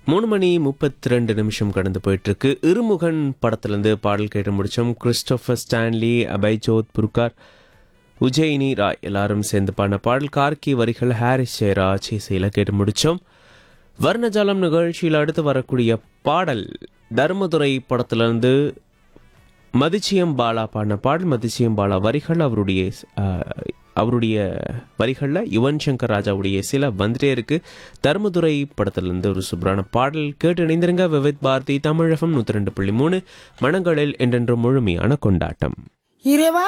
மூணு மணி முப்பத்தி ரெண்டு நிமிஷம் கடந்து போயிட்டு இருக்கு இருமுகன் படத்துலேருந்து பாடல் கேட்டு முடிச்சோம் கிறிஸ்டோபர் ஸ்டான்லி அபய்ஜோத் புர்கார் உஜயினி ராய் எல்லாரும் சேர்ந்து பாடின பாடல் கார்கி வரிகள் ஹாரிஸ் ஜெயராஜ் இசையில் கேட்டு முடிச்சோம் வர்ணஜாலம் நிகழ்ச்சியில் அடுத்து வரக்கூடிய பாடல் தர்மதுரை படத்துலேருந்து மதிச்சியம் பாலா பாடின பாடல் மதிச்சியம் பாலா வரிகள் அவருடைய அஹ், அவருடைய வரிகளில் யுவன் சங்கர் ராஜாவுடைய சில வந்துட்டே இருக்கு தர்மதுரை படத்திலிருந்து ஒரு சூப்பரான பாடல் கேட்டு இணைந்திருங்க விவித் பாரதி தமிழகம் நூற்றி ரெண்டு புள்ளி மூணு மனங்களில் என்றென்று முழுமையான கொண்டாட்டம் இறைவா